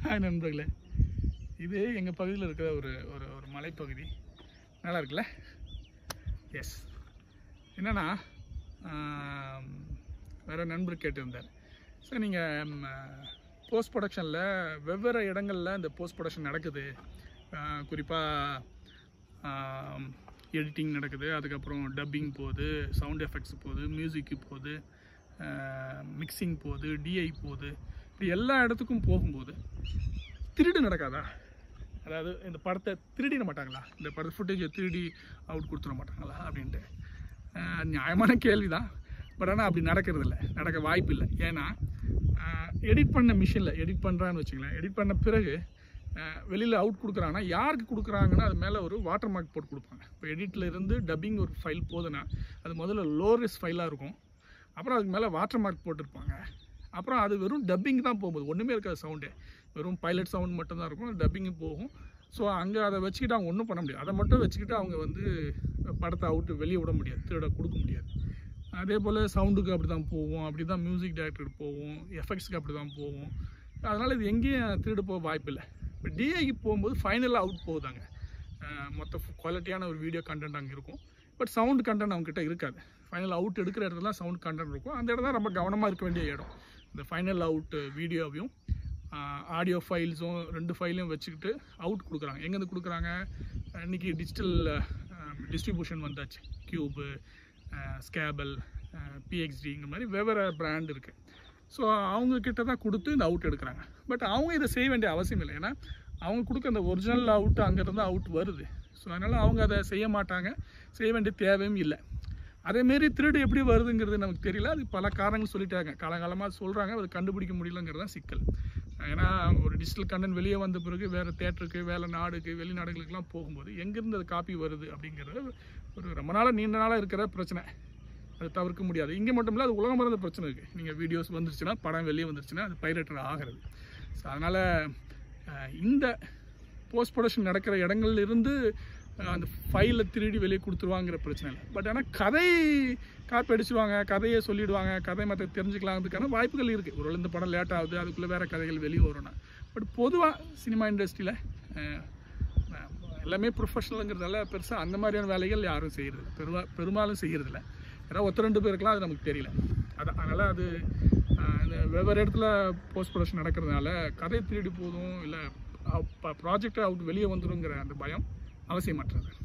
hi நண்பர்களே இது எங்கள் பகுதியில் இருக்கிற ஒரு ஒரு ஒரு மலைப்பகுதி நல்லா இருக்குல்ல எஸ் என்னன்னா ஆம், வேற நண்பர் கேட்டிருந்தார் சார் நீங்கள் போஸ்ட் ப்ரொடக்ஷனில் வெவ்வேறு இடங்களில் இந்த போஸ்ட் ப்ரொடக்ஷன் நடக்குது குறிப்பாக எடிட்டிங் நடக்குது அதுக்கப்புறம் டப்பிங் போகுது சவுண்ட் எஃபெக்ட்ஸ் போகுது மியூசிக்கு போகுது மிக்சிங் போகுது டிஐ போகுது இப்படி எல்லா இடத்துக்கும் போகும்போது திருடு நடக்காதா அதாவது இந்த படத்தை திருடிட மாட்டாங்களா இந்த படத்தை ஃபுட்டேஜை திருடி அவுட் கொடுத்துட மாட்டாங்களா அப்படின்ட்டு அஹ் நியாயமான கேள்வி தான் பட் ஆனால் அப்படி நடக்கிறது இல்லை நடக்க வாய்ப்பு இல்லை ஏன்னா எடிட் பண்ண மிஷினில் எடிட் பண்ணுறான்னு வச்சுங்களேன் எடிட் பண்ண பிறகு வெளியில் அவுட் கொடுக்குறாங்கன்னா யாருக்கு கொடுக்குறாங்கன்னா அது மேலே ஒரு வாட்டர் மார்க் போட்டு கொடுப்பாங்க இப்போ எடிட்டில் இருந்து டப்பிங் ஒரு ஃபைல் போகுதுன்னா அது முதல்ல லோரஸ் ஃபைலாக இருக்கும் அப்புறம் அதுக்கு மேலே வாட்டர் மார்க் போட்டிருப்பாங்க அப்புறம் அது வெறும் டப்பிங் தான் போகும்போது ஒன்றுமே இருக்காது சவுண்டு வெறும் பைலட் சவுண்ட் மட்டும்தான் இருக்கும் டப்பிங்கு போகும் ஸோ அங்கே அதை வச்சுக்கிட்டு அவங்க ஒன்றும் பண்ண முடியாது அதை மட்டும் வச்சுக்கிட்டு அவங்க வந்து படத்தை அவுட்டு வெளியே விட முடியாது திருட கொடுக்க முடியாது அதே போல் சவுண்டுக்கு அப்படி தான் போவோம் அப்படி தான் மியூசிக் டைரக்டர் போவோம் எஃபெக்ட்ஸ்க்கு அப்படி தான் போவோம் அதனால் இது எங்கேயும் திருடு போக வாய்ப்பில்லை இப்போ டிஐக்கு போகும்போது ஃபைனலாக அவுட் போகுதாங்க அஹ் மொத்த குவாலிட்டியான ஒரு வீடியோ கண்டென்ட் அங்கே இருக்கும் பட் சவுண்ட் கண்டென்ட் அவங்ககிட்ட இருக்காது ஃபைனல் அவுட் எடுக்கிற இடத்துல தான் சவுண்ட் கண்டென்ட் இருக்கும் அந்த இடம் தான் ரொம்ப கவனமாக இருக்க வேண்டிய இடம் இந்த ஃபைனல் அவுட் வீடியோவையும் ஆடியோ ஃபைல்ஸும் ரெண்டு ஃபைலையும் வச்சுக்கிட்டு அவுட் கொடுக்குறாங்க எங்கேருந்து கொடுக்குறாங்க இன்றைக்கி டிஜிட்டல் டிஸ்ட்ரிபியூஷன் வந்தாச்சு க்யூபு ஸ்கேபல் பிஎக்ஸ்டிங்கிற மாதிரி வெவ்வேறு பிராண்ட் இருக்குது ஸோ அவங்க கிட்ட தான் கொடுத்து இந்த அவுட் எடுக்கிறாங்க பட் அவங்க இதை செய்ய வேண்டிய அவசியம் இல்லை ஏன்னா அவங்க கொடுக்க அந்த ஒரிஜினல் அவுட் அங்கேருந்து அவுட் வருது ஸோ அதனால் அவங்க அதை செய்ய மாட்டாங்க செய்ய வேண்டிய தேவையும் இல்லை அதேமாரி திருடு எப்படி வருதுங்கிறது நமக்கு தெரியல அது பல காரணங்கள் சொல்லிட்டாங்க காலகாலமாக சொல்கிறாங்க அது கண்டுபிடிக்க முடியலங்கிறது தான் சிக்கல் ஏன்னா ஒரு டிஜிட்டல் கண்டென்ட் வெளியே வந்த பிறகு வேறு தேட்டருக்கு வேலை நாடுக்கு வெளிநாடுகளுக்கெல்லாம் போகும்போது எங்கேருந்து அது காப்பி வருது அப்படிங்கிறது ஒரு ரொம்ப நாளாக நீண்ட நாளாக இருக்கிற பிரச்சனை அது தவிர்க்க முடியாது இங்கே மட்டும் இல்லை அது உலகம் மறந்த பிரச்சனை இருக்குது நீங்கள் வீடியோஸ் வந்துருச்சுன்னா படம் வெளியே வந்துருச்சுன்னா அது பைரேட்டர் ஆகிறது ஸோ அதனால் இந்த போஸ்ட் ப்ரொடக்ஷன் நடக்கிற இடங்கள்ல இருந்து அஹ், அந்த ஃபைலை திருடி வெளியே கொடுத்துருவாங்கிற பிரச்சனை இல்லை பட் ஆனால் கதை காப்பி அடிச்சுவாங்க கதையை சொல்லிடுவாங்க கதை மற்ற தெரிஞ்சுக்கலாங்கிறதுக்கான வாய்ப்புகள் இருக்குது ஒரு இந்த படம் லேட் ஆகுது அதுக்குள்ளே வேறு கதைகள் வெளியே வரும்னா பட் பொதுவாக சினிமா இண்டஸ்ட்ரியில் எல்லாமே ப்ரொஃபஷனலுங்கிறதால பெருசாக அந்த மாதிரியான வேலைகள் யாரும் செய்கிறது பெருமா பெரும்பாலும் செய்கிறதில்ல ஏன்னா ஒருத்தர் ரெண்டு பேருக்குலாம் அது நமக்கு தெரியல அதான் அதனால் அது அஹ், இந்த வெவ்வேறு இடத்துல போஸ்ட் ப்ரொடக்ஷன் நடக்கிறதுனால கதை திருடி போதும் இல்லை ப்ராஜெக்டை அவுட் வெளியே வந்துருங்கிற அந்த பயம் அவசியமற்றது